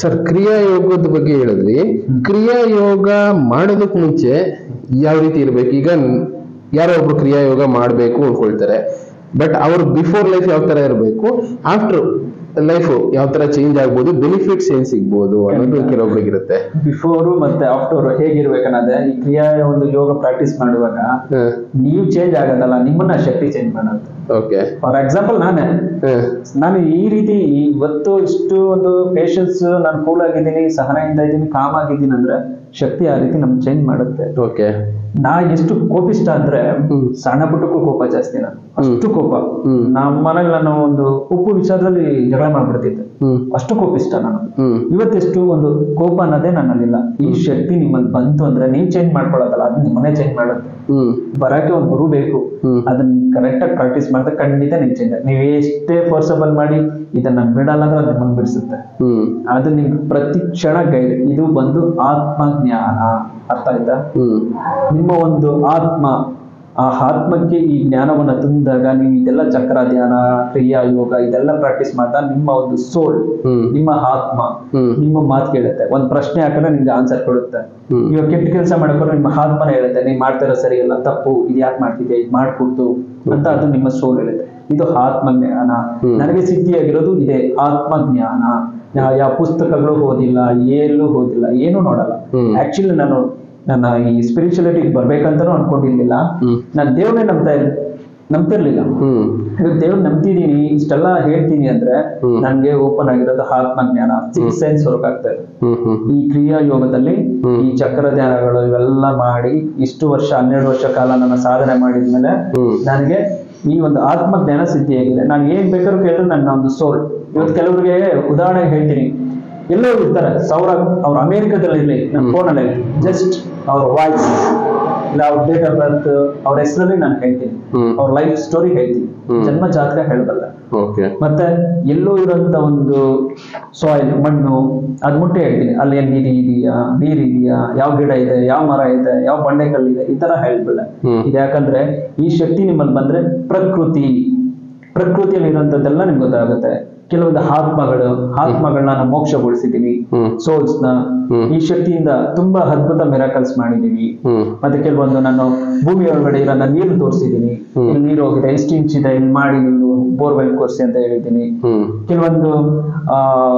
Sir ಕ್ರಿಯಾ ಯೋಗದ ಬಗ್ಗೆ ಹೇಳಿದ್ರಿ ಕ್ರಿಯಾ ಯೋಗ ಮಾಡೋದಕ್ಕೆ ಮುಂಚೆ ಯಾವ ರೀತಿ ಇರ್ಬೇಕು ಈಗ ಯಾರೋ ಒಬ್ರು ಕ್ರಿಯಾ ಯೋಗ ಮಾಡಬೇಕು ಅನ್ಕೊಳ್ತಾರೆ ಬಟ್ ಅವ್ರ ಬಿಫೋರ್ ಲೈಫ್ ಯಾವ ತರ ಇರಬೇಕು ಆಫ್ಟರ್ ಲೈಫ್ ಯಾವ ತರ ಚೇಂಜ್ ಆಗ್ಬೋದು ಬೆನಿಫಿಟ್ಸ್ ಏನ್ ಸಿಗ್ಬೋದು ಅನ್ನೋದು ಕೆಲವೊಬ್ರಿಗೆ ಇರುತ್ತೆ ಬಿಫೋರ್ ಮತ್ತೆ ಆಫ್ಟರ್ ಹೇಗಿರ್ಬೇಕನ್ನೋದೇ ಈ ಕ್ರಿಯಾ ಒಂದು ಯೋಗ ಪ್ರಾಕ್ಟೀಸ್ ಮಾಡುವಾಗ ನೀವು ಚೇಂಜ್ ಆಗೋದಲ್ಲ ನಿಮ್ಮನ್ನ ಶಕ್ತಿ ಚೇಂಜ್ ಮಾಡುತ್ತೆ ಓಕೆ ಫಾರ್ ಎಕ್ಸಾಂಪಲ್ ನಾನೇ ನಾನು ಈ ರೀತಿ ಇವತ್ತು ಇಷ್ಟು ಒಂದು ಪೇಷನ್ಸ್ ನಾನು ಕೂಲ್ ಆಗಿದ್ದೀನಿ ಸಹನೆಯಿಂದ ಇದ್ದೀನಿ ಕಾಮ್ ಆಗಿದ್ದೀನಿ ಅಂದ್ರೆ ಶಕ್ತಿ ಆ ರೀತಿ ನಮ್ಗೆ ಚೇಂಜ್ ಮಾಡುತ್ತೆ ಓಕೆ ನಾ ಎಷ್ಟು ಕೋಪಿಷ್ಟ ಅಂದ್ರೆ ಹ್ಮ್. ಸಣ್ಣ ಪುಟ್ಟಕ್ಕೂ ಕೋಪ ಜಾಸ್ತಿ ನಾನು ಅಷ್ಟು ಕೋಪ ಹ್ಮ್. ನಮ್ಮ ಮನೇಲಿ ನಾನು ಒಂದು ಉಪ್ಪು ವಿಚಾರದಲ್ಲಿ ಜಗಳ ಮಾಡ್ಬಿಡ್ತಿದ್ದೆ ಹ್ಮ್ ಅಷ್ಟು ಕೋಪಿಷ್ಟ ನಾನು ಹ್ಮ್ ಇವತ್ತೆಷ್ಟು ಒಂದು ಕೋಪ ಅನ್ನೋದೇ ನನ್ನಲ್ಲಿಲ್ಲ ಈ ಶಕ್ತಿ ನಿಮ್ಮಲ್ಲಿ ಬಂತು ಅಂದ್ರೆ ನೀವ್ ಚೇಂಜ್ ಮಾಡ್ಕೊಳ್ಳೋದಲ್ಲ ಅದು ನಿಮ್ಮನ್ನೇ ಚೇಂಜ್ ಮಾಡುತ್ತೆ ಹ್ಮ್ ಬರಕ್ಕೆ ಒಂದು ಗುರು ಬೇಕು ಹ್ಮ್. ಅದನ್ನ ಕರೆಕ್ಟ್ ಆಗಿ ಪ್ರಾಕ್ಟೀಸ್ ಮಾಡಿದ್ರೆ ಖಂಡಿತ ನೀವು ಚೇಂಜ್ ನೀವು ಎಷ್ಟೇ ಫೋರ್ಸಬಲ್ ಮಾಡಿ ಇದನ್ನ ಬಿಡಲ್ಲ ಅಂದ್ರೆ ಅದು ನಿಮ್ಮನ್ನು ಬಿಡಿಸುತ್ತೆ ಹ್ಮ್ ಅದು ನಿಮ್ಗೆ ಪ್ರತಿ ಕ್ಷಣ ಗೈಡ್ ಇದು ಬಂದು ಆತ್ಮಜ್ಞಾನ ಅರ್ಥ ಆಯ್ತಾ ಹ್ಮ್ ನಿಮ್ಮ ಒಂದು ಆತ್ಮ ಆ ಆತ್ಮಕ್ಕೆ ಈ ಜ್ಞಾನವನ್ನ ತುಂಬಿದಾಗ ನೀವು ಇದೆಲ್ಲ ಚಕ್ರ ಧ್ಯಾನ ಕ್ರಿಯಾ ಯೋಗ ಇದೆಲ್ಲ ಪ್ರಾಕ್ಟೀಸ್ ಮಾಡ್ತಾ ನಿಮ್ಮ ಒಂದು ಸೋಲ್ ಹ್ಮ್ ನಿಮ್ಮ ಆತ್ಮ ಹ್ಮ್ ನಿಮ್ಮ ಮಾತು ಕೇಳುತ್ತೆ ಒಂದ್ ಪ್ರಶ್ನೆ ಹಾಕಿದ್ರೆ ನಿಮ್ಗೆ ಆನ್ಸರ್ ಕೊಡುತ್ತೆ ಹ್ಮ್. ಇವಾಗ ಕೆಟ್ಟ ಕೆಲಸ ಮಾಡ್ಕೊಂಡ್ರೆ ನಿಮ್ಮ ಆತ್ಮನ ಹೇಳುತ್ತೆ ನೀವ್ ಮಾಡ್ತಿರೋ ಸರಿಯಲ್ಲ ತಪ್ಪು ಇದು ಯಾಕೆ ಮಾಡ್ತಿದ್ದೆ ಇದು ಮಾಡ್ಕೊಡ್ತು ಅಂತ ಅದು ನಿಮ್ಮ ಸೋಲ್ ಹೇಳುತ್ತೆ ಇದು ಆತ್ಮ ಜ್ಞಾನ ಹ್ಮ್. ನನಗೆ ಸಿದ್ಧಿಯಾಗಿರೋದು ಇದೆ ಆತ್ಮ ಜ್ಞಾನ ನಾ ಯಾವ ಪುಸ್ತಕಗಳು ಓದಿಲ್ಲ ಎಲ್ಲೂ ಓದಿಲ್ಲ ಏನೂ ನೋಡಲ್ಲ ಹ್ಮ್. ಆಕ್ಚುಲಿ ನಾನು ನನ್ನ ಈ ಸ್ಪಿರಿಚುಲಿಟಿ ಬರ್ಬೇಕಂತನೂ ಅನ್ಕೊಂಡಿರ್ಲಿಲ್ಲ ಹ್ಮ್. ನಾನು ದೇವ್ರನ್ನೇ ನಂಬ್ತಾ ಇರ್ ನಂಬ್ತಿರ್ಲಿಲ್ಲ ಹ್ಮ್ ಇವಾಗ ದೇವ್ರ ನಂಬ್ತಿದೀನಿ ಇಷ್ಟೆಲ್ಲ ಹೇಳ್ತೀನಿ ಅಂದ್ರೆ ಹ್ಮ್. ನನ್ಗೆ ಓಪನ್ ಆಗಿರೋದು ಆತ್ಮ ಜ್ಞಾನ ಸಿಕ್ಸ್ ಸೈನ್ಸ್ ಹೊರಗಾಗ್ತಾ ಇದೆ ಹ್ಮ್ ಹ್ಮ್ ಈ ಕ್ರಿಯಾ ಯೋಗದಲ್ಲಿ ಹ್ಮ್. ಈ ಚಕ್ರ ಧ್ಯಾನಗಳು ಇವೆಲ್ಲ ಮಾಡಿ ಇಷ್ಟು ವರ್ಷ ಹನ್ನೆರಡು ವರ್ಷ ಕಾಲ ನನ್ನ ಸಾಧನೆ ಮಾಡಿದ್ಮೇಲೆ ಹ್ಮ್. ನನಗೆ ಈ ಒಂದು ಆತ್ಮ ಜ್ಞಾನ ಸಿದ್ಧಿಯಾಗಿದೆ ನಾನು ಏನ್ ಬೇಕಾದ್ರೂ ಕೇಳಿದ್ರೆ ನನ್ನ ಒಂದು ಸೋಲ್ ಇವತ್ತು ಕೆಲವರಿಗೆ ಉದಾಹರಣೆಗೆ ಹೇಳ್ತೀನಿ ಎಲ್ಲೋ ಇರ್ತಾರೆ ಸಾವಿರ ಅವ್ರು ಅಮೆರಿಕದಲ್ಲಿ ಇರಲಿ ನನ್ನ ಫೋನಲ್ಲಿ ಜಸ್ಟ್ ಅವ್ರ ವಾಯ್ಸ್ ಇಲ್ಲ ಅವ್ರ ಡೇಟ್ ಆಫ್ ಬರ್ತ್ ಅವ್ರ ಹೆಸರಲ್ಲಿ ನಾನು ಹೇಳ್ತೀನಿ ಹ್ಮ್. ಅವ್ರ ಲೈಫ್ ಸ್ಟೋರಿ ಹೇಳ್ತೀನಿ ಹ್ಮ್. ಜನ್ಮ ಜಾತಕ ಹೇಳಬಲ್ಲ ಓಕೆ ಮತ್ತೆ ಎಲ್ಲೋ ಇರೋಂಥ ಒಂದು ಸಾಯಿಲ್ ಮಣ್ಣು ಅದ್ ಮುಟ್ಟೆ ಹೇಳ್ತೀನಿ ಅಲ್ಲಿ ಏನ್ ನೀರು ಇದೆಯಾ ನೀರ್ ಇದೆಯಾ ಯಾವ ಗಿಡ ಇದೆ ಯಾವ ಮರ ಇದೆ ಯಾವ ಬಂಡೆಕಲ್ಲು ಇದೆ ಈ ತರ ಹೇಳ್ಬಿಡ ಹ್ಮ್. ಇದು ಯಾಕಂದ್ರೆ ಈ ಶಕ್ತಿ ನಿಮ್ಮಲ್ಲಿ ಬಂದ್ರೆ ಪ್ರಕೃತಿ ಪ್ರಕೃತಿಯಲ್ಲಿ ಇರುವಂತದ್ದೆಲ್ಲ ನಿಮ್ಗೆ ಗೊತ್ತಾಗುತ್ತೆ ಕೆಲವೊಂದು ಆತ್ಮಗಳು ಆತ್ಮಗಳನ್ನ ನಾನು ಮೋಕ್ಷಗೊಳಿಸಿದೀನಿ ಹ್ಮ್. ಸೋಲ್ಸ್ ನ ಹ್ಮ್. ಈ ಶಕ್ತಿಯಿಂದ ತುಂಬಾ ಅದ್ಭುತ ಮಿರಾಕಲ್ಸ್ ಮಾಡಿದೀವಿ ಹ್ಮ್ ಮತ್ತೆ ಕೆಲವೊಂದು ನಾನು ಭೂಮಿ ಒಳಗಡೆ ಇರೋ ನಾನು ನೀರು ತೋರಿಸಿದ್ದೀನಿ ಹ್ಮ್. ಇಲ್ಲಿ ನೀರು ಹೋಗಿದೆ ಎಷ್ಟು ಇಂಚ್ ಇದೆ ಇಲ್ಲಿ ಮಾಡಿ ನೀವು ಬೋರ್ವೆಲ್ ಕೊರ್ಸಿ ಅಂತ ಹೇಳಿದ್ದೀನಿ ಹ್ಮ್ ಕೆಲವೊಂದು ಆ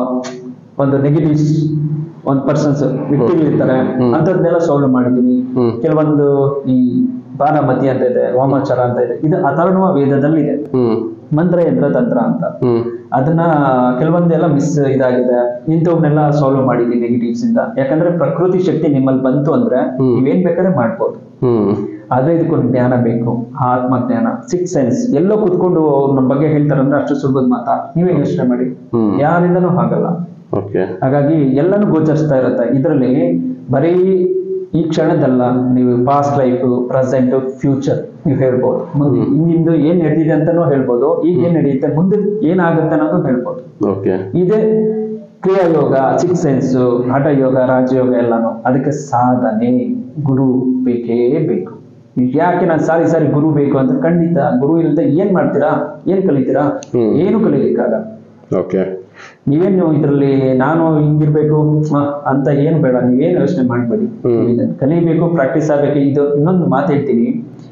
ಒಂದು ನೆಗೆಟಿವ್ಸ್ ಒಂದು ಪರ್ಸನ್ಸ್ ವ್ಯಕ್ತಿಗಳು ಇರ್ತಾರೆ ಹ್ಮ್. ಅಂಥದ್ನೆಲ್ಲ ಸಾಲ್ವ್ ಮಾಡಿದ್ದೀನಿ ಹ್ಮ್. ಕೆಲವೊಂದು ಈ ಬಾನಮತಿ ಅಂತ ಇದೆ ವಾಮಾಚಾರ ಅಂತ ಇದೆ ಇದು ಅಥರ್ವ ವೇದದಲ್ಲಿ ಇದೆ ಹ್ಮ್ ಮಂತ್ರ ಯಂತ್ರ ತಂತ್ರ ಅಂತ ಹ್ಮ್ ಅದನ್ನ ಕೆಲವೊಂದೆಲ್ಲ ಮಿಸ್ ಇದಾಗಿದೆ ಇಂಥವನ್ನೆಲ್ಲ ಸಾಲ್ವ್ ಮಾಡಿದ್ದೀನಿ ನೆಗೆಟಿವ್ಸ್ ಇಂದ ಯಾಕಂದ್ರೆ ಪ್ರಕೃತಿ ಶಕ್ತಿ ನಿಮ್ಮಲ್ಲಿ ಬಂತು ಅಂದ್ರೆ ಹ್ಮ್. ನೀವೇನ್ ಬೇಕಾದ್ರೆ ಮಾಡ್ಬೋದು ಹ್ಮ್ ಆದ್ರೆ ಇದಕ್ಕೊಂದು ಜ್ಞಾನ ಬೇಕು ಆತ್ಮ ಜ್ಞಾನ ಸಿಕ್ಸ್ ಸೆನ್ಸ್ ಎಲ್ಲೋ ಕುತ್ಕೊಂಡು ಅವ್ರು ನಮ್ಮ ಬಗ್ಗೆ ಹೇಳ್ತಾರಂದ್ರೆ ಅಷ್ಟು ಸುಲಭದ ಮಾತಾ ನೀವೇ ಯೋಚನೆ ಮಾಡಿ ಹ್ಮ್. ಯಾರಿಂದನೂ ಆಗಲ್ಲ ಓಕೆ ಹಾಗಾಗಿ ಎಲ್ಲನೂ ಗೋಚರಿಸ್ತಾ ಇರುತ್ತೆ ಇದರಲ್ಲಿ ಬರೀ ಈ ಕ್ಷಣದಲ್ಲ ನೀವು ಪಾಸ್ಟ್ ಲೈಫ್ ಪ್ರೆಸೆಂಟ್ ಫ್ಯೂಚರ್ ನೀವು ಹೇಳ್ಬೋದು ಮುಂದೆ ಹಿಂದಿಂದು ಏನ್ ನಡೆದಿದೆ ಅಂತಾನೂ ಹೇಳ್ಬೋದು ಈಗ ಏನ್ ನಡೆಯುತ್ತೆ ಮುಂದೆ ಏನಾಗುತ್ತೆ ಅನ್ನೋದು ಹೇಳ್ಬೋದು ಓಕೆ ಇದೇ ಕ್ರಿಯಾಯೋಗ ಸಿಕ್ಸ್ ಸೆನ್ಸ್ ಹಠಯೋಗ ರಾಜಯೋಗ ಎಲ್ಲಾನು ಅದಕ್ಕೆ ಸಾಧನೆ ಗುರು ಬೇಕೇ ಬೇಕು ಯಾಕೆ ನಾನು ಸಾರಿ ಸಾರಿ ಗುರು ಬೇಕು ಅಂತ ಖಂಡಿತ ಗುರು ಇಲ್ಲದೆ ಏನ್ ಮಾಡ್ತೀರಾ ಏನ್ ಕಲಿತೀರಾ ಹ್ಮ್. ಏನು ಕಲೀಲಿಕ್ಕಾಗ ಓಕೆ ನೀವೇನು ಇದರಲ್ಲಿ ನಾನು ಹಿಂಗಿರ್ಬೇಕು ಹ, ಅಂತ ಏನು ಬೇಡ ನೀವೇನು ಯೋಚನೆ ಮಾಡಬೇಡಿ ಹ್ಮ್. ಇದನ್ನ ಕಲಿಬೇಕು ಪ್ರಾಕ್ಟೀಸ್ ಆಗ್ಬೇಕು ಇದು ಇನ್ನೊಂದು ಮಾತು ಹೇಳ್ತೀನಿ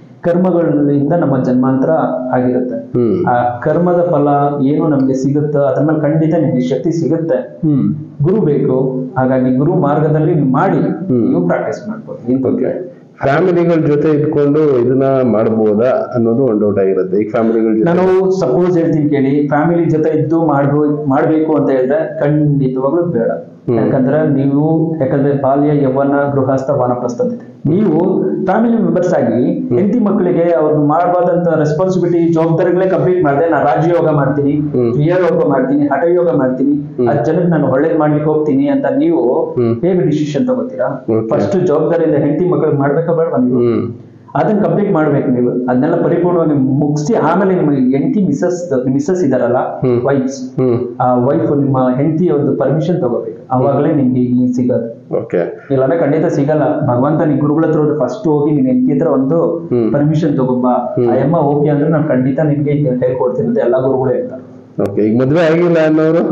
ಕರ್ಮಗಳಿಂದ ನಮ್ಮ ಜನ್ಮಾಂತರ ಆಗಿರುತ್ತೆ ಹ್ಮ್ ಆ ಕರ್ಮದ ಫಲ ಏನು ನಮ್ಗೆ ಸಿಗುತ್ತೋ ಅದ್ರ ಮೇಲೆ ಖಂಡಿತ ನಿಮ್ಗೆ ಶಕ್ತಿ ಸಿಗುತ್ತೆ ಹ್ಮ್ ಗುರು ಬೇಕು ಹಾಗಾಗಿ ಗುರು ಮಾರ್ಗದಲ್ಲಿ ನೀವು ಮಾಡಿ ಹ್ಮ್. ನೀವು ಪ್ರಾಕ್ಟೀಸ್ ಮಾಡ್ಬೋದು ಏನ್ ತೊಂದ್ರೆ ಓಕೆ ಫ್ಯಾಮಿಲಿಗಳ ಜೊತೆ ಇದ್ಕೊಂಡು ಇದನ್ನ ಮಾಡಬಹುದಾ ಅನ್ನೋದು ಒಂದು ಡೌಟ್ ಆಗಿರುತ್ತೆ ಈಗ ಫ್ಯಾಮಿಲಿಗಳ ಜೊತೆ ನಾನು ಸಪೋಸ್ ಹೇಳ್ತೀನಿ ಕೇಳಿ ಫ್ಯಾಮಿಲಿ ಜೊತೆ ಇದ್ದು ಮಾಡ್ಬೋ ಮಾಡ್ಬೇಕು ಅಂತ ಹೇಳಿದ್ರೆ ಖಂಡಿತವಾಗ್ಲೂ ಬೇಡ ಹ್ಮ್. ಯಾಕಂದ್ರೆ ನೀವು ಯಾಕಂದ್ರೆ ಬಾಲ್ಯ ಯೌವನ ಗೃಹಸ್ಥ ವಾನಪ್ರಸ್ಥತೆ ನೀವು ಫ್ಯಾಮಿಲಿ ಮೆಂಬರ್ಸ್ ಆಗಿ ಹೆಂಡತಿ ಮಕ್ಕಳಿಗೆ ಅವ್ರು ಮಾಡಬಾರ್ದಂತ ರೆಸ್ಪಾನ್ಸಿಬಿಲಿಟಿ ಜವಾಬ್ದಾರಿಗಳೇ ಕಂಪ್ಲೀಟ್ ಮಾಡಿದೆ ನಾನು ರಾಜಯೋಗ ಮಾಡ್ತೀನಿ ಹ್ಮ್. ಕ್ರಿಯಾಯೋಗ ಮಾಡ್ತೀನಿ ಹಠಯೋಗ ಮಾಡ್ತೀನಿ ಹ್ಮ್. ಹತ್ತು ಜನಕ್ಕೆ ನಾನು ಒಳ್ಳೇದ್ ಮಾಡ್ಲಿಕ್ಕೆ ಹೋಗ್ತೀನಿ ಅಂತ ನೀವು ಹ್ಮ್. ಹೇಗೆ ಡಿಸಿಷನ್ ತಗೋತೀರಾ Okay. ಫಸ್ಟ್ ಜವಾಬ್ದಾರಿಯಿಂದ ಹೆಂಡತಿ ಮಕ್ಕಳಿಗೆ ಮಾಡ್ಬೇಕಾ ಬೇಡವಾ ನೀವು ಹ್ಮ್ ಅದನ್ನ ಕಂಪ್ಲೀಟ್ ಮಾಡ್ಬೇಕು ನೀವು ಅದನ್ನೆಲ್ಲ ಪರಿಪೂರ್ಣವಾಗಿ ಮುಗಿಸಿ ಆಮೇಲೆ ನಿಮಗೆ ಹೆಂಡತಿ ಮಿಸಸ್ ಮಿಸಸ್ ಇದಾರಲ್ಲ ಹ್ಮ್. ವೈಫ್ಸ್ ಹ್ಮ್ ಆ ವೈಫ್ ನಿಮ್ಮ ಹೆಂಡತಿಯ ಒಂದು ಪರ್ಮಿಷನ್ ತಗೋಬೇಕು ಅವಾಗಲೇ ನಿಮ್ಗೆ ಈ ಸಿಗೋದು ಓಕೆ ಇಲ್ಲಾಂದ್ರೆ ಖಂಡಿತ ಸಿಗಲ್ಲ ಭಗವಂತ ನಿಮ್ ಗುರುಗಳ ಹತ್ರ ಫಸ್ಟ್ ಹೋಗಿ ನಿನ್ ಹೆಂಡತಿ ಹತ್ರ ಒಂದು ಹ್ಮ್. ಪರ್ಮಿಷನ್ ತಗೊಂಬ ಹ್ಮ್. ಆ ಅಮ್ಮ ಓಕೆ ಅಂದ್ರೆ ನಾನು ಖಂಡಿತ ನಿಮ್ಗೆ ಹೇಳ್ಕೊಡ್ತೀನಿ ಅಂತ ಎಲ್ಲಾ ಗುರುಗಳು ಹೇಳ್ತಾರೆ ಓಕೆ ಈಗ ಮದ್ವೆ ಆಗಿಲ್ಲ ಅನ್ನೋರು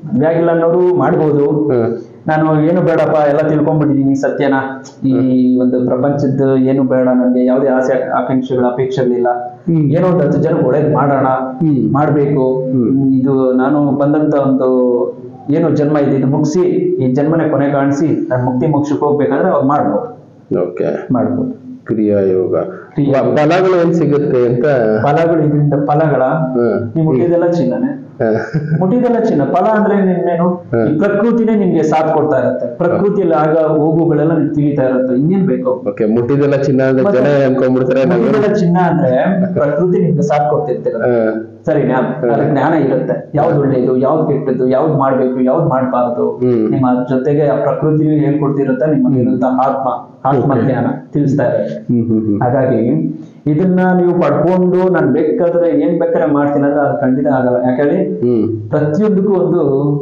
ಮದ್ವೆ ಆಗಿಲ್ಲ ಅನ್ನೋರು ಮಾಡ್ಬೋದು ಹ್ಮ್ ನಾನು ಏನು ಬೇಡಪ್ಪ ಎಲ್ಲ ತಿಳ್ಕೊಂಡ್ಬಿಟ್ಟಿದೀನಿ ಸತ್ಯನ ಈ ಒಂದು ಪ್ರಪಂಚದ ಏನು ಬೇಡ ನನಗೆ ಯಾವುದೇ ಆಸೆ ಆಕಾಂಕ್ಷೆಗಳ ಅಪೇಕ್ಷೆಗಳಿಲ್ಲ ಹ್ಮ್. ಏನೋ ಒಂದು ಹತ್ತು ಜನ ಒಳ್ಳೇದು ಮಾಡೋಣ ಹ್ಮ್. ಮಾಡ್ಬೇಕು ಹ್ಮ್. ಇದು ನಾನು ಬಂದಂತ ಒಂದು ಏನು ಜನ್ಮ ಇದೆ ಇದು ಮುಗಿಸಿ ಈ ಜನ್ಮನೆ ಕೊನೆ ಕಾಣಿಸಿ ನಾನು ಮುಕ್ತಿ ಮೋಕ್ಷಕ್ಕೆ ಹೋಗ್ಬೇಕಂದ್ರೆ ಅವ್ರು ಮಾಡ್ಬೋದು ಓಕೆ ಮಾಡ್ಬೋದು ಕ್ರಿಯಾ ಯೋಗ ಕ್ರಿಯಾ ಯೋಗ. ಫಲಗಳು ಏನ್ ಸಿಗುತ್ತೆ ಅಂತ ಫಲಗಳು ಇದರಿಂದ ಫಲಗಳ ಹ್ಮ್. ನೀವು ಮುಟ್ಟಿದೆಲ್ಲ ಚಿನ್ನನೆ ಹ. ಮುಟ್ಟಿದೆಲ್ಲ ಚಿನ್ನ ಫಲ ಅಂದ್ರೆ ನಿನ್ನೇನು ಈ ಪ್ರಕೃತಿನೇ ನಿಮ್ಗೆ ಸಾಥ್ ಕೊಡ್ತಾ ಇರುತ್ತೆ ಪ್ರಕೃತಿಯಲ್ಲಿ ಆಗ ಹೋಗುಗಳೆಲ್ಲ ನಿಮ್ಗೆ ತಿಳಿತಾ ಇರುತ್ತೆ ಇನ್ನೇನ್ ಬೇಕು ಓಕೆ ಮುಟ್ಟಿದೆಲ್ಲ ಚಿನ್ನ ಅಂದ್ರೆ ಜನ ಅನ್ಕೊಂಡ್ಬಿಡ್ತಾರೆ ನಾವು ಮುಟ್ಟಿದೆಲ್ಲ ಚಿನ್ನ ಅಂದ್ರೆ ಪ್ರಕೃತಿ ನಿಮ್ಗೆ ಸಾಥ್ ಕೊಡ್ತಿರ್ತೀರ ಹ. ಸರಿನಾ ಅದಕ್ಕೆ ಜ್ಞಾನ ಇರುತ್ತೆ ಯಾವ್ದು ಒಳ್ಳೇದು ಯಾವ್ದು ಕೆಟ್ಟದ್ದು ಯಾವ್ದು ಮಾಡ್ಬೇಕು ಯಾವ್ದು ಮಾಡ್ಬಾರ್ದು ಹ್ಮ್. ನಿಮ್ಮ ಜೊತೆಗೆ ಆ ಪ್ರಕೃತಿಯು ಹೇಳ್ಕೊಡ್ತಿರುತ್ತೆ ನಿಮಗೆ ಇರುವಂತ ಆತ್ಮ ಆತ್ಮ ಜ್ಞಾನ ತಿಳಿಸ್ತಾ ಇರುತ್ತೆ ಹ್ಮ್ ಹ್ಮ್ ಹ್ಮ್ ಹಾಗಾಗಿ ಇದನ್ನ ನೀವು ಪಡ್ಕೊಂಡು ನಾನು ಬೇಕಾದ್ರೆ ಏನ್ ಬೇಕಾದ್ರೆ ಮಾಡ್ತೀನಿ ಅಂದ್ರೆ ಅದು ಖಂಡಿತ ಆಗಲ್ಲ ಯಾಕಂದ್ರೆ ಹ್ಮ್ ಪ್ರತಿಯೊಂದಕ್ಕೂ ಒಂದು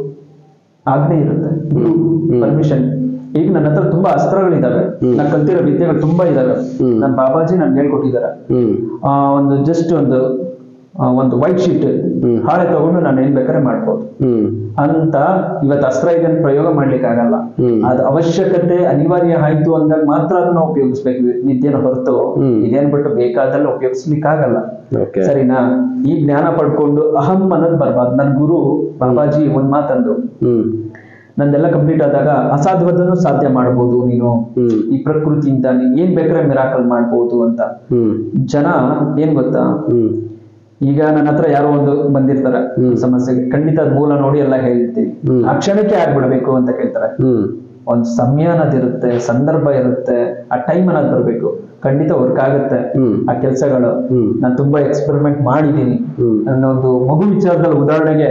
ಆಜ್ಞೆ ಇರುತ್ತೆ ಹ್ಮ್. ಪರ್ಮಿಷನ್ ಈಗ ನನ್ನ ಹತ್ರ ತುಂಬಾ ಅಸ್ತ್ರಗಳಿದಾವೆ ಹ್ಮ್. ನಾನು ಕಲ್ತಿರೋ ವಿದ್ಯೆಗಳು ತುಂಬಾ ಇದಾವೆ ಹ್ಮ್. ನನ್ನ ಬಾಬಾಜಿ ನನ್ಗೆ ಹೇಳ್ಕೊಟ್ಟಿದ್ದಾರೆ ಹ್ಮ್ ಆ, ಒಂದು ಜಸ್ಟ್ ಒಂದು ಆ, ಒಂದು ವೈಟ್ ಶೀಟ್ ಹ್ಮ್. ಹಾಳೆ ತಗೊಂಡು ನಾನು ಏನ್ ಬೇಕಾದ್ರೆ ಮಾಡ್ಬೋದು ಹ್ಮ್ ಅಂತ ಇವತ್ತು ಅಸ್ತ್ರ ಇದನ್ನ ಪ್ರಯೋಗ ಮಾಡ್ಲಿಕ್ಕೆ ಆಗಲ್ಲ ಹ್ಮ್. ಅದು ಅವಶ್ಯಕತೆ ಅನಿವಾರ್ಯ ಆಯ್ತು ಅಂದಾಗ ಮಾತ್ರ ಅದನ್ನ ಉಪಯೋಗಿಸ್ಬೇಕು ವಿದ್ಯೆನ ಹೊರತು ಹ್ಮ್. ಇದೇನ್ ಬಿಟ್ಟು ಬೇಕಾದಲ್ಲ ಉಪಯೋಗಿಸ್ಲಿಕ್ಕೆ ಆಗಲ್ಲ ಓಕೆ ಸರಿನಾ ಈ ಜ್ಞಾನ ಪಡ್ಕೊಂಡು ಅಹಂ ಅನ್ನೋದು ಬರ್ಬಾರ್ದು ನನ್ ಗುರು ಬಾಬಾಜಿ ಒಂದ್ ಮಾತಂದ್ರು ಹ್ಮ್ ನಂದೆಲ್ಲ ಕಂಪ್ಲೀಟ್ ಆದಾಗ ಅಸಾಧ್ಯವಾದನ್ನು ಸಾಧ್ಯ ಮಾಡ್ಬೋದು ನೀನು ಹ್ಮ್ ಈ ಪ್ರಕೃತಿಯಿಂದ ನೀನ್ ಏನ್ ಬೇಕಾದ್ರೆ ಮಿರಾಕಲ್ ಮಾಡ್ಬೋದು ಅಂತ ಹ್ಮ್ ಜನ ಏನ್ ಗೊತ್ತಾ ಹ್ಮ್ ಈಗ ನನ್ನ ಹತ್ರ ಯಾರೋ ಒಂದು ಬಂದಿರ್ತಾರೆ ಹ್ಮ್. ಸಮಸ್ಯೆಗೆ ಖಂಡಿತ ಅದ್ ಮೂಲ ನೋಡಿ ಎಲ್ಲ ಹೇಳ್ತೀವಿ ಹ್ಮ್. ಆ ಕ್ಷಣಕ್ಕೆ ಆಗ್ಬಿಡ್ಬೇಕು ಅಂತ ಕೇಳ್ತಾರೆ ಹ್ಮ್ ಒಂದ್ ಸಮಯ ಅನ್ನೋದಿರುತ್ತೆ ಸಂದರ್ಭ ಇರುತ್ತೆ ಆ ಟೈಮ್ ಅನ್ನೋದು ಬರ್ಬೇಕು ಖಂಡಿತ ವರ್ಕ್ ಆಗುತ್ತೆ ಹ್ಮ್ ಆ ಕೆಲಸಗಳು ಹ್ಮ್ ನಾನು ತುಂಬಾ ಎಕ್ಸ್ಪೆರಿಮೆಂಟ್ ಮಾಡಿದ್ದೀನಿ ಹ್ಮ್ ನನ್ನ ಒಂದು ಮಗು ವಿಚಾರದಲ್ಲಿ ಉದಾಹರಣೆಗೆ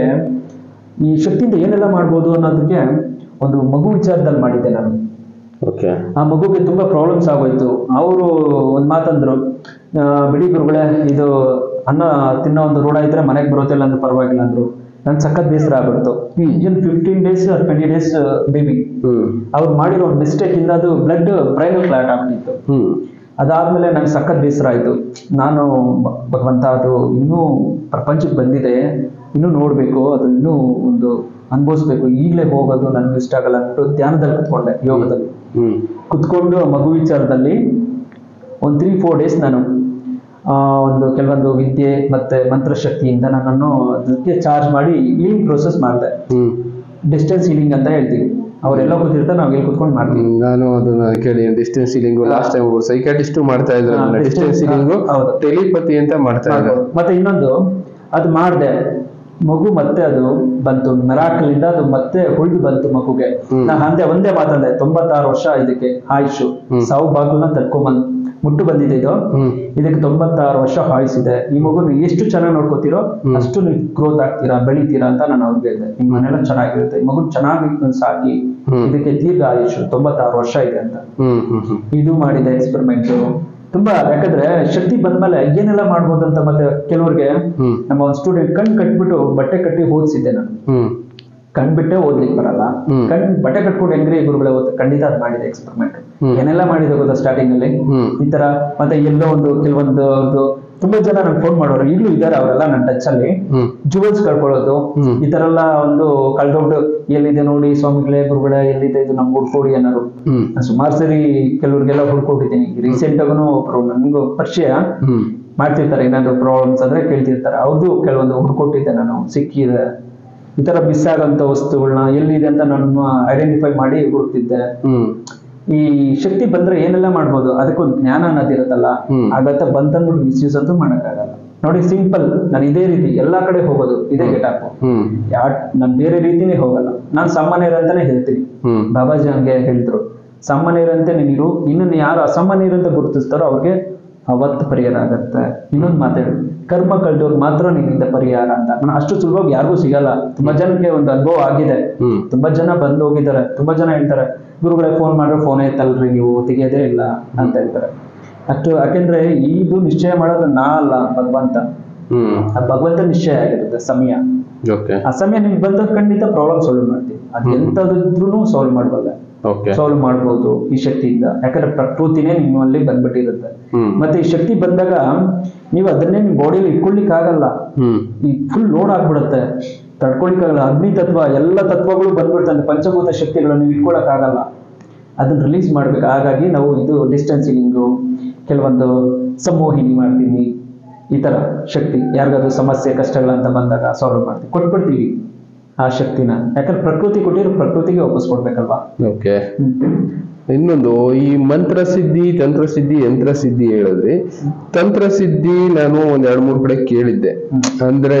ಈ ಶಕ್ತಿಯಿಂದ ಏನೆಲ್ಲ ಮಾಡ್ಬೋದು ಅನ್ನೋದಕ್ಕೆ ಒಂದು ಮಗು ವಿಚಾರದಲ್ಲಿ ಮಾಡಿದ್ದೆ ನಾನು ಓಕೆ ಆ ಮಗುಗೆ ತುಂಬಾ ಪ್ರಾಬ್ಲಮ್ಸ್ ಆಗೋಯ್ತು ಅವರು ಒಂದ್ ಮಾತಂದ್ರು ಆ, ಬಿಡಿ ಗುರುಗಳೇ ಇದು ಅನ್ನ ತಿನ್ನೋ ಒಂದು ರೂಢ ಇದ್ರೆ ಮನೆಗೆ ಬರೋದಿಲ್ಲ ಅಂದ್ರೆ ಪರವಾಗಿಲ್ಲ ಅಂದ್ರು ನನ್ ಸಖತ್ ಬೇಸರ ಆಗ್ಬಿಡ್ತು ಏನ್ fifteen days twenty days baby hmm ಅವ್ರು ಮಾಡಿರೋ ಒಂದು ಮಿಸ್ಟೇಕ್ ಇಂದ ಅದು ಬ್ಲಡ್ ಬ್ರೈನ್ ಕ್ಲಾಟ್ ಆಗ್ಬಿಟ್ಟಿತ್ತು ಹ್ಮ್ ಅದಾದ್ಮೇಲೆ ನಂಗೆ ಸಖತ್ ಬೇಸರ ಆಯ್ತು ನಾನು ಬ- ಭಗವಂತ ಅದು ಇನ್ನೂ ಪ್ರಪಂಚಕ್ಕೆ ಬಂದಿದೆ ಇನ್ನೂ ನೋಡ್ಬೇಕು ಅದು ಇನ್ನೂ ಒಂದು ಅನುಭವಿಸ್ಬೇಕು ಈಗಲೇ ಹೋಗೋದು ನನ್ಗೆ ಇಷ್ಟ ಆಗಲ್ಲ ಅಂದ್ಬಿಟ್ಟು ಧ್ಯಾನದಲ್ಲಿ ಕುತ್ಕೊಂಡೆ ಯೋಗದಲ್ಲಿ ಹ್ಮ್ ಕುತ್ಕೊಂಡು ಆ ಮಗು ವಿಚಾರದಲ್ಲಿ ಒಂದು ತ್ರೀ ಫೋರ್ ಡೇಸ್ ನಾನು ಆ, ಒಂದು ಕೆಲವೊಂದು ವಿದ್ಯೆ ಮತ್ತೆ ಮಂತ್ರಶಕ್ತಿಯಿಂದ ನನ್ನನ್ನು ಅದಕ್ಕೆ ಚಾರ್ಜ್ ಮಾಡಿ ಹೀಲಿಂಗ್ ಪ್ರೋಸೆಸ್ ಮಾಡಿದೆ ಹ್ಮ್ ಡಿಸ್ಟೆನ್ಸ್ ಹೀಲಿಂಗ್ ಅಂತ ಹೇಳ್ತೀವಿ ಅವರೆಲ್ಲ ಕೂತಿರ್ತಾರೆ ನಾವು ಇಲ್ಲಿ ಕುತ್ಕೊಂಡು ಮಾಡ್ತೀವಿ ಹ್ಮ್, ನಾನು ಅದನ್ನ ಕೇಳಿ ಡಿಸ್ಟೆನ್ಸ್ ಸೀಲಿಂಗ್ ಲಾಸ್ಟ್ ಟೈಮ್ ಒಬ್ರು ಸೈಕಾಟಿಸ್ಟ್ ಮಾಡ್ತಾ ಇದ್ರು ಹಾ, ಡಿಸ್ಟೆನ್ಸ್ distance- ಸೀಲಿಂಗ್ ಹೌದು. ಟೆಲಿಪತಿ ಅಂತ ಮಾಡ್ತಾ ಇದ್ರು ಮಾಡ್ಬೋದು. ಮತ್ತೆ ಇನ್ನೊಂದು ಅದು ಮಾಡಿದೆ ಮಗು ಮತ್ತೆ ಅದು ಬಂತು ಮೆರಾಕಲ್ ಇಂದ ಅದು ಮತ್ತೆ ಉಳಿದು ಬಂತು ಮಗುಗೆ ಹ್ಮ್. ನಾ ಅಂದೆ ಒಂದೇ ಮಾತಂದೆ ತೊಂಬತ್ತಾರು ವರ್ಷ ಇದಕ್ಕೆ ಆಯುಷು ಹ್ಮ್. ಸಾವು ಬಾಗಿಲನ್ನ ತಡ್ಕೊಂಬಂದ್ ಮುಟ್ಟು ಬಂದಿದೆ ಇದು ಹ್ಮ್ ಇದಕ್ಕೆ ತೊಂಬತ್ತಾರು ವರ್ಷ ಆಯುಸಿದೆ ಈ ಮಗುನ ಎಷ್ಟು ಚೆನ್ನಾಗಿ ನೋಡ್ಕೋತೀರೋ ಹ್ಮ್. ಅಷ್ಟು ನೀವು ಗ್ರೋತ್ ಆಗ್ತೀರಾ ಬೆಳಿತೀರಾ ಅಂತ ನಾನು ಅವ್ರಿಗೆ ಹೇಳಿದೆ ನಿಮ್ಮ ಮನೆಲ್ಲ ಚೆನ್ನಾಗಿರುತ್ತೆ ಈ ಮಗು ಚೆನ್ನಾಗಿ ಸಾಕಿ ಹ್ಮ್. ಇದಕ್ಕೆ ದೀರ್ಘ ಆಯುಷು ತೊಂಬತ್ತಾರು ವರ್ಷ ಇದೆ ಅಂತ ಹ್ಮ್ ಹ್ಮ್ ಹ್ಮ್ ಇದು ಮಾಡಿದೆ ಎಕ್ಸ್ಪೆರಿಮೆಂಟ್ ತುಂಬಾ ಯಾಕಂದ್ರೆ ಶಕ್ತಿ ಬಂದ್ಮೇಲೆ ಏನೆಲ್ಲ ಮಾಡ್ಬೋದು ಅಂತ ಮತ್ತೆ ಕೆಲವ್ರಿಗೆ ಹ್ಮ್ ನಮ್ಮ ಒಂದು ಸ್ಟೂಡೆಂಟ್ ಕಣ್ ಕಟ್ಬಿಟ್ಟು ಬಟ್ಟೆ ಕಟ್ಟಿ ಓದಿಸಿದ್ದೆ ನಾನು ಹ್ಮ್ ಕಣ್ ಬಿಟ್ಟೆ ಓದ್ಲಿಕ್ಕೆ ಬರಲ್ಲ ಹ್ಮ್. ಕಣ್ ಬಟ್ಟೆ ಕಟ್ಕೊಂಡು ಹೆಂಗ್ರಿ ಗುರುಗಳೇ ಓದ್ ಖಂಡಿತ ಅದ್ ಮಾಡಿದೆ ಎಕ್ಸ್ಪೆರಿಮೆಂಟ್ ಹ್ಮ್. ಏನೆಲ್ಲ ಮಾಡಿದೆ ಗೊತ್ತಾ ಸ್ಟಾರ್ಟಿಂಗ್ ಅಲ್ಲಿ ಹ್ಮ್ ಈ ತರ ಮತ್ತೆ ಎಲ್ಲೋ ಒಂದು ಕೆಲವೊಂದು ಒಂದು ತುಂಬಾ ಜನ ನಂಗೆ ಫೋನ್ ಮಾಡೋರು ಈಗಲೂ ಇದ್ದಾರೆ ಅವರೆಲ್ಲ ನನ್ನ ಟಚ್ ಅಲ್ಲಿ ಹ್ಮ್ ಜುವೆಲ್ಸ್ ಕಳ್ಕೊಳ್ಳೋದು ಹ್ಮ್. ಈ ತರ ಎಲ್ಲ ಒಂದು ಕಳ್ದೊಟ್ಟು ಎಲ್ಲಿದೆ ನೋಡಿ ಸ್ವಾಮಿಗಳೇ ಗುರುಗಳೇ ಎಲ್ಲಿದೆ ಇದು ನಮ್ಗೆ ಹುಡ್ಕೊಡಿ ಅನ್ನೋರು ಹ್ಮ್ ನಾನು ಸುಮಾರು ಸರಿ ಕೆಲವ್ರಿಗೆಲ್ಲ ಹುಡ್ಕೊಟ್ಟಿದ್ದೀನಿ ರೀಸೆಂಟ್ ಆಗೂ ಒಬ್ರು ನನಗೂ ಪರಿಚಯ ಹ್ಮ್ ಮಾಡ್ತಿರ್ತಾರೆ ಏನಾದ್ರು ಪ್ರಾಬ್ಲಮ್ಸ್ ಅಂದ್ರೆ ಕೇಳ್ತಿರ್ತಾರೆ ಅವ್ರದ್ದು ಕೆಲವೊಂದು ಹುಡ್ಕೊಟ್ಟಿದ್ದೆ ನಾನು ಸಿಕ್ಕಿದೆ ಈ ತರ ಮಿಸ್ ಆಗಂತ ವಸ್ತುಗಳನ್ನ ಎಲ್ಲಿದೆ ಅಂತ ನಾನು ಐಡೆಂಟಿಫೈ ಮಾಡಿ ಹುಡುಕ್ತಿದ್ದೆ ಹ್ಮ್ ಈ ಶಕ್ತಿ ಬಂದ್ರೆ ಏನೆಲ್ಲ ಮಾಡ್ಬೋದು ಅದಕ್ಕೊಂದು ಜ್ಞಾನ ಅನ್ನೋದಿರುತ್ತಲ್ಲ ಹ್ಮ್. ಆಗತ್ತ ಬಂತಂದ್ಬಿಟ್ಟು ಮಿಸ್ಯೂಸ್ ಅಂತೂ ಮಾಡಕ್ಕಾಗಲ್ಲ ನೋಡಿ ಸಿಂಪಲ್ ನಾನು ಇದೇ ರೀತಿ ಎಲ್ಲಾ ಕಡೆ ಹೋಗೋದು ಇದೇ ಗೆಟಪ್ ಹ್ಮ್ ಯಾ ನಾನು ಬೇರೆ ರೀತಿನೇ ಹೋಗಲ್ಲ ನಾನು ಸಾಮಾನ್ಯರಂತಾನೆ ಹೇಳ್ತೀನಿ ಹ್ಮ್ ಬಾಬಾಜಿ ಹಂಗೆ ಹೇಳಿದ್ರು ಸಾಮಾನ್ಯರಂತೆ ನೀರು ಇನ್ನೊಂದು ಯಾರು ಅಸಾಮಾನ್ಯರಂತ ಗುರುತಿಸ್ತಾರೋ ಅವ್ರಿಗೆ ಅವತ್ತು ಪರಿಹಾರ ಆಗತ್ತೆ ಇನ್ನೊಂದು ಮಾತಾಡಿ ಕರ್ಮ ಕಳೆದವ್ರು ಮಾತ್ರ ನಿನ್ನಿಂದ ಪರಿಹಾರ ಅಂತ ನಾನು ಅಷ್ಟು ಸುಲಭವಾಗಿ ಯಾರಿಗೂ ಸಿಗಲ್ಲ ತುಂಬಾ ಜನಕ್ಕೆ ಒಂದು ಅನುಭವ ಆಗಿದೆ ಹ್ಮ್ ತುಂಬಾ ಜನ ಬಂದು ಹೋಗಿದ್ದಾರೆ ತುಂಬಾ ಜನ ಹೇಳ್ತಾರೆ ಗುರುಗಳೇ ಫೋನ್ ಮಾಡ್ರೆ ಫೋನ್ ಎತ್ತಲ್ರಿ ನೀವು ತೆಗಿಯೋದೇ ಇಲ್ಲ ಅಂತ ಹೇಳ್ತಾರೆ ಅಷ್ಟು ಯಾಕೆಂದ್ರೆ ಇದು ನಿಶ್ಚಯ ಮಾಡೋದು ನಾ ಅಲ್ಲ ಭಗವಂತ ಹ್ಮ್ ಆ ಭಗವಂತ ನಿಶ್ಚಯ ಆಗಿರುತ್ತೆ ಸಮಯ ಓಕೆ ಆ ಸಮಯ ನಿಮ್ಗೆ ಬಂದಾಗ ಖಂಡಿತ ಪ್ರಾಬ್ಲಮ್ ಸಾಲ್ವ್ ಮಾಡ್ತೀವಿ ಅದು ಎಂತದಿದ್ರು ಸಾಲ್ವ್ ಮಾಡಬಲ್ಲ ಓಕೆ ಸಾಲ್ವ್ ಮಾಡ್ಬೋದು ಈ ಶಕ್ತಿಯಿಂದ ಯಾಕಂದ್ರೆ ಪ್ರಕೃತಿನೇ ನಿಮ್ಮಲ್ಲಿ ಬಂದ್ಬಿಟ್ಟಿರುತ್ತೆ ಹ್ಮ್ ಮತ್ತೆ ಈ ಶಕ್ತಿ ಬಂದಾಗ ನೀವು ಅದನ್ನೇ ನಿಮ್ ಬಾಡಿಯಲ್ಲಿ ಇಟ್ಕೊಳ್ಲಿಕ್ಕೆ ಆಗಲ್ಲ ಹ್ಮ್ ಈ ಫುಲ್ ಲೋಡ್ ಆಗ್ಬಿಡುತ್ತೆ ತಡ್ಕೊಳಿಕ್ಕಾಗಲ್ಲ ಅಗ್ನಿ ತತ್ವ ಎಲ್ಲ ತತ್ವಗಳು ಬಂದ್ಬಿಡ್ತಂತೆ ಪಂಚಭೂತ ಶಕ್ತಿಗಳನ್ನು ಇಟ್ಕೊಳಕ್ಕಾಗಲ್ಲ ಅದನ್ನ ರಿಲೀಸ್ ಮಾಡ್ಬೇಕು ಹಾಗಾಗಿ ನಾವು ಇದು ಡಿಸ್ಟೆನ್ಸಿಂಗು ಕೆಲವೊಂದು ಸಂಮೋಹಿನಿ ಮಾಡ್ತೀವಿ ಈ ತರ ಶಕ್ತಿ ಯಾರಿಗಾದ್ರೂ ಸಮಸ್ಯೆ ಕಷ್ಟಗಳಂತ ಬಂದಾಗ ಸಾಲ್ವ್ ಮಾಡ್ತೀವಿ ಕೊಟ್ಬಿಡ್ತೀವಿ ಆ ಶಕ್ತಿನ ಯಾಕಂದ್ರೆ ಪ್ರಕೃತಿ ಕೊಟ್ಟಿರೋ ಪ್ರಕೃತಿಗೆ ವಾಪಸ್ ಕೊಡ್ಬೇಕಲ್ವಾ ಓಕೆ ಹ್ಮ್. ಇನ್ನೊಂದು ಈ ಮಂತ್ರ ಸಿದ್ಧಿ ತಂತ್ರ ಸಿದ್ಧಿ ಯಂತ್ರ ಸಿದ್ಧಿ ಹೇಳಿದ್ರಿ ತಂತ್ರ ಸಿದ್ಧಿ ನಾನು ಒಂದ್ ಎರಡ್ ಮೂರ್ ಕಡೆ ಕೇಳಿದ್ದೆ ಹ್ಮ್. ಅಂದ್ರೆ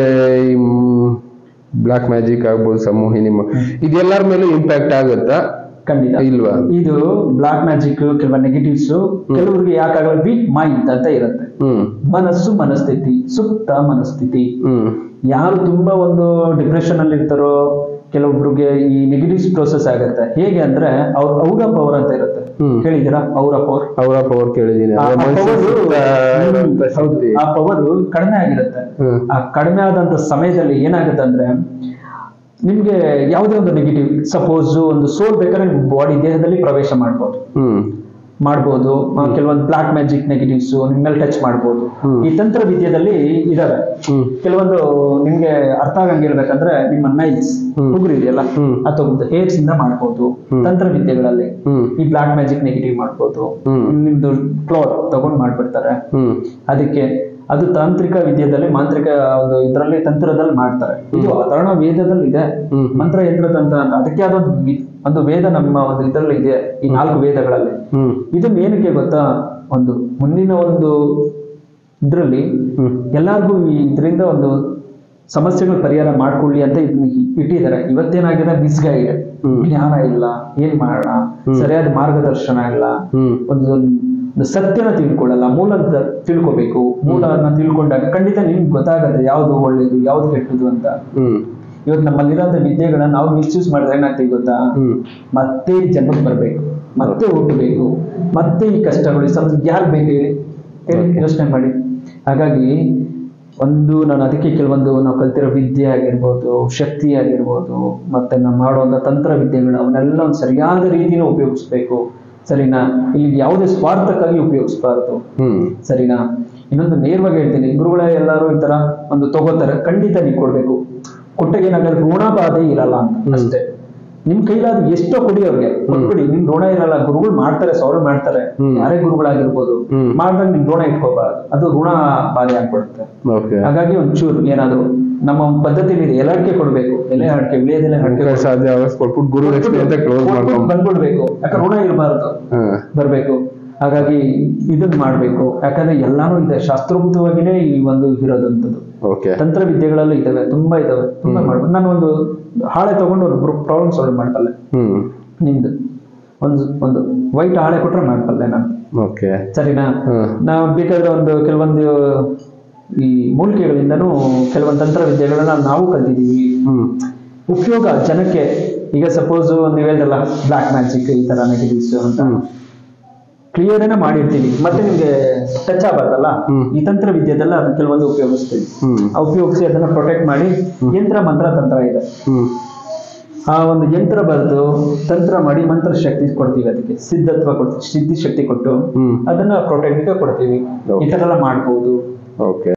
ಬ್ಲಾಕ್ ಮ್ಯಾಜಿಕ್ ಆಗ್ಬೋದು ಸಮೂಹಿನಿ ಮ- ಇದೆಲ್ಲರ ಮೇಲೂ ಇಂಪ್ಯಾಕ್ಟ್ ಆಗುತ್ತಾ ಖಂಡಿತ ಇಲ್ವಾ ಇದು ಬ್ಲಾಕ್ ಮ್ಯಾಜಿಕ್ ಕೆಲವು ನೆಗೆಟಿವ್ಸ್ ಕೆಲವರಿಗೆ ಯಾಕಾಗಲ್ಲ ವೀಕ್ ಮೈಂಡ್ ಅಂತ ಇರುತ್ತೆ ಹ್ಮ್ ಮನಸ್ಸು ಮನಸ್ಥಿತಿ ಸುಪ್ತ ಮನಸ್ಥಿತಿ ಹ್ಮ್ ಯಾರು ತುಂಬಾ ಒಂದು ಡಿಪ್ರೆಷನ್ ಅಲ್ಲಿ ಇರ್ತಾರೋ ಕೆಲವೊಬ್ರಿಗೆ ಈ ನೆಗೆಟಿವ್ ಪ್ರೋಸೆಸ್ ಆಗುತ್ತೆ ಹೇಗೆ ಅಂದ್ರೆ ಅವ್ರ ಔರ ಪವರ್ ಅಂತ ಇರುತ್ತೆ ಹ್ಮ್. ಕೇಳಿದಿರಾ ಔರ ಪವರ್ ಅವರ ಪವರ್ ಕೇಳಿದೀನಿ ಆ ಅದೇ ಮನುಷ್ಯ power- ಸುತ್ತ ಇರುವಂತ ಶಕ್ತಿ. ಆ ಪವರ್ ಕಡಿಮೆ ಆಗಿರುತ್ತೆ ಹ್ಮ್. ಆ ಕಡಿಮೆ ಆದಂತ ಸಮಯದಲ್ಲಿ ಏನಾಗುತ್ತೆ ಅಂದ್ರೆ ನಿಮ್ಗೆ ಯಾವುದೇ ಒಂದು ನೆಗೆಟಿವ್ ಸಪೋಸ್ ಒಂದು ಸೋಲ್ ಬೇಕಾದ್ರೆ ನಿಮ್ ಬಾಡಿ ದೇಹದಲ್ಲಿ ಪ್ರವೇಶ ಮಾಡ್ಬೋದು ಹ್ಮ್ ಮಾಡ್ಬೋದು ಆ, ಕೆಲವೊಂದು ಬ್ಲಾಕ್ ಮ್ಯಾಜಿಕ್ ನೆಗೆಟಿವ್ಸ್ ನಿಮ್ಮ ಮೇಲೆ ಟಚ್ ಮಾಡ್ಬೋದು ಹ್ಮ್. ಈ ತಂತ್ರ ವಿದ್ಯೆದಲ್ಲಿ ಇದಾವೆ ಹ್ಮ್ ಕೆಲವೊಂದು ನಿಮ್ಗೆ ಅರ್ಥ ಆಗಂಗಿರ್ಬೇಕಂದ್ರೆ ನಿಮ್ಮ ನೈಲ್ಸ್ ಹ್ಮ್. ಉಗುರು ಇದೆಯಲ್ಲ ಹ್ಮ್. ಅಥವಾ ಹೇರ್ಸ್ ಇಂದ ಮಾಡ್ಬೋದು ಹ್ಮ್. ತಂತ್ರ ವಿದ್ಯೆಗಳಲ್ಲಿ ಹ್ಮ್ ಈ ಬ್ಲಾಕ್ ಮ್ಯಾಜಿಕ್ ನೆಗೆಟಿವ್ ಮಾಡ್ಬೋದು ಹ್ಮ್. ನಿಮ್ದು ಕ್ಲಾತ್ ತಗೊಂಡ್ ಮಾಡ್ಬಿಡ್ತಾರೆ ಹ್ಮ್ ಅದಕ್ಕೆ ಅದು ತಾಂತ್ರಿಕ ವಿದ್ಯೆದಲ್ಲಿ ಮಾಂತ್ರಿಕ ಒಂದು ಇದರಲ್ಲಿ ತಂತ್ರದಲ್ಲಿ ಮಾಡ್ತಾರೆ ಇದು ಅಥರ್ಣ ವೇದದಲ್ಲಿ ಇದೆ ಹ್ಮ್. ಮಂತ್ರ ಯಂತ್ರ ತಂತ್ರ ಅಂತ ಅದಕ್ಕೆ ಅದೊಂದು ವಿ- ಒಂದು ವೇದ ನಮ್ಮ ಒಂದು ಇದರಲ್ಲಿ ಇದೆ ಈ ನಾಲ್ಕು ವೇದಗಳಲ್ಲಿ ಹ್ಮ್ ಇದನ್ನ ಏನಕ್ಕೆ ಗೊತ್ತಾ ಒಂದು ಮುಂದಿನ ಒಂದು ಇದ್ರಲ್ಲಿ ಹ್ಮ್ ಎಲ್ಲಾರ್ಗೂ ಇದರಿಂದ ಒಂದು ಸಮಸ್ಯೆಗಳು ಪರಿಹಾರ ಮಾಡ್ಕೊಳ್ಳಿ ಅಂತ ಇದನ್ನ ಇ- ಇಟ್ಟಿದ್ದಾರೆ ಇವತ್ತೇನಾಗಿದೆ ಮಿಸ್ಗೈಡ್ ಹ್ಮ್. ಜ್ಞಾನ ಇಲ್ಲ ಏನ್ ಮಾಡೋಣ ಸರಿಯಾದ ಮಾರ್ಗದರ್ಶನ ಇಲ್ಲ ಹ್ಮ್ ಒಂದು ಒಂದು ಸತ್ಯನ ತಿಳ್ಕೊಳ್ಳಲ್ಲ ಮೂಲ ಅಂತ ತಿಳ್ಕೊಬೇಕು ಮೂಲನ ತಿಳ್ಕೊಂಡಾಗ ಖಂಡಿತ ನಿಮ್ಗೆ ಗೊತ್ತಾಗತ್ತೆ ಯಾವ್ದು ಒಳ್ಳೇದು ಯಾವ್ದು ಕೆಟ್ಟದು ಅಂತ ಹ್ಮ್ ಇವತ್ತು ನಮ್ಮಲ್ಲಿರೋಂಥ ವಿದ್ಯೆಗಳನ್ನ ನಾವು ಮಿಸ್ಯೂಸ್ ಮಾಡಿದ್ರೆ ಏನಾಗ್ತೀವಿ ಗೊತ್ತಾ ಹ್ಮ್ ಮತ್ತೆ ಈ ಜನ್ಮಕ್ಕೆ ಬರಬೇಕು ಮತ್ತೆ ಹುಟ್ಟಬೇಕು ಮತ್ತೆ ಈ ಕಷ್ಟಗಳು ಈ ಸಮಸ್ಯೆ ಯಾರು ಬೇಕು ಹೇಳಿ ಹೇಳಿ ಯೋಚನೆ ಮಾಡಿ ಹಾಗಾಗಿ ಒಂದು ನಾನು ಅದಕ್ಕೆ ಕೆಲವೊಂದು ನಾವು ಕಲ್ತಿರೋ ವಿದ್ಯೆ ಆಗಿರ್ಬೋದು ಶಕ್ತಿ ಆಗಿರ್ಬೋದು ಮತ್ತೆ ನಾವು ಮಾಡುವಂಥ ತಂತ್ರ ವಿದ್ಯೆಗಳು ಅವನ್ನೆಲ್ಲ ಒಂದು ಸರಿಯಾದ ರೀತಿನ ಉಪಯೋಗಿಸ್ಬೇಕು ಸರಿನಾ ಇಲ್ಲಿ ಯಾವುದೇ ಸ್ವಾರ್ಥಕ್ಕಾಗಿ ಉಪಯೋಗಿಸ್ಬಾರ್ದು ಹ್ಮ್ ಸರಿನಾ ಇನ್ನೊಂದು ನೇರವಾಗಿ ಹೇಳ್ತೀನಿ ಗುರುಗಳೇ ಎಲ್ಲರೂ ಈ ತರ ಒಂದು ತಗೋತಾರೆ ಖಂಡಿತ ನೀವು ಕೊಡ್ಬೇಕು ಕೊಟ್ಟಾಗ ಏನಾಗಲ್ಲ ಋಣಬಾಧೆ ಇರಲ್ಲ ಅಂತ ಹ್ಮ್. ಅಷ್ಟೇ ನಿಮ್ ಕೈಲಾದ ಎಷ್ಟೋ ಕೊಡಿ ಅವ್ರಿಗೆ ಕೊಟ್ಬಿಡಿ ನಿಮ್ ಋಣ ಇರಲ್ಲ ಗುರುಗಳು ಮಾಡ್ತಾರೆ ಸಾಲ್ವ್ ಮಾಡ್ತಾರೆ ಹ್ಮ್. ಯಾರೇ ಗುರುಗಳಾಗಿರ್ಬೋದು ಹ್ಮ್. ಮಾಡ್ದಾಗ ನಿಮ್ ಋಣ ಇಟ್ಕೋಬಾರ್ದು ಅದು ಋಣ ಬಾಧೆ ಆಗ್ಬಿಡುತ್ತೆ ಓಕೆ ಹಾಗಾಗಿ ಒಂಚೂರು ಏನಾದ್ರು ನಮ್ಮ ಒಂದು ಪದ್ಧತಿ ಇದೆ ಎಲೆ ಅಡಿಕೆ ಕೊಡ್ಬೇಕು ಎಲೆ ಅಡಿಕೆ ವಿಳೆದೆಲೆ ಅಡಿಕೆ ಮುಖ ಸಾಧ್ಯ ಆಗೋಷ್ಟು ಕೊಟ್ಬಿಟ್ಟು ಗುರು ಲಕ್ಷ್ಮಿ ಅಂತ ಕ್ಲೋಸ್ ಮಾಡ್ಕೊಂಡ್ ಬಂದ್ಬಿಡ್ಬೇಕು ಯಾಕಂದ್ರೆ ಋಣ ಇರಬಾರ್ದು ಹಾ ಬರಬೇಕು ಹಾಗಾಗಿ ಇದನ್ನ ಮಾಡ್ಬೇಕು ಯಾಕಂದ್ರೆ ಎಲ್ಲಾನು ಇದೆ ಶಾಸ್ತ್ರೋಕ್ತವಾಗಿನೇ ಈ ಒಂದು ಇರೋದಂಥದ್ದು ಓಕೆ ತಂತ್ರ ವಿದ್ಯೆಗಳಲ್ಲೂ ಇದಾವೆ ತುಂಬಾ ಇದಾವೆ ತುಂಬಾ ಮಾಡ್ಬೋದು ನಾನು ಒಂದು ಹಾಳೆ ತಗೊಂಡು ಒಂದು ಪ್ರಾಬ್ಲಮ್ ಸಾಲ್ವ್ ಮಾಡ್ಬಲ್ಲೆ ಹ್ಮ್ ನಿಮ್ದು ಒಂದು ಒಂದು ವೈಟ್ ಹಾಳೆ ಕೊಟ್ರೆ ಮಾಡ್ಬಲ್ಲೆ ನಾನು ಓಕೆ ಸರಿನಾ ಹ್ಮ್ ನಾವು ಬೇಕಾದ್ರೆ ಒಂದು ಕೆಲವೊಂದು ಈ ಮೂಲಿಕೆಗಳಿಂದನೂ ಕೆಲವೊಂದು ತಂತ್ರ ವಿದ್ಯೆಗಳನ್ನ ನಾವು ಕಲ್ತಿದೀವಿ ಹ್ಮ್ ಉಪಯೋಗ ಜನಕ್ಕೆ ಈಗ ಸಪೋಸ್ ನೀವು ಹೇಳಿದ್ರಲ್ಲ ಬ್ಲಾಕ್ ಮ್ಯಾಜಿಕ್ ಈ ತರ ನೆಗೆಟಿವ್ಸ್ ಅಂತ ಹ್ಮ್ ಕ್ಲಿಯರ್ ಏನ ಮಾಡಿರ್ತೀವಿ ಮತ್ತೆ ನಿಮ್ಗೆ ಟಚ್ ಆಗಬಾರ್ದಲ್ಲ ಹ್ಮ್. ಈ ತಂತ್ರ ವಿದ್ಯೆದೆಲ್ಲ ಅದನ್ನ ಕೆಲವೊಂದು ಉಪಯೋಗಿಸ್ತೀವಿ ಹ್ಮ್ ಆ ಉಪಯೋಗಿಸಿ ಅದನ್ನ ಪ್ರೊಟೆಕ್ಟ್ ಮಾಡಿ ಯಂತ್ರ ಮಂತ್ರ ತಂತ್ರ ಇದೆ ಹ್ಮ್ ಆ ಒಂದು ಯಂತ್ರ ಬರೆದು ತಂತ್ರ ಮಾಡಿ ಮಂತ್ರ ಶಕ್ತಿ ಕೊಡ್ತೀವಿ ಅದಕ್ಕೆ ಸಿದ್ಧತ್ವ ಕೊಡ್ತೀವಿ ಸಿದ್ಧಿ ಶಕ್ತಿ ಕೊಟ್ಟು ಹ್ಮ್ ಅದನ್ನ ಪ್ರೊಟೆಕ್ಟ್ ಕೊಡ್ತೀವಿ ಈ ತರ ಎಲ್ಲ ಮಾಡ್ಬೋದು ಓಕೆ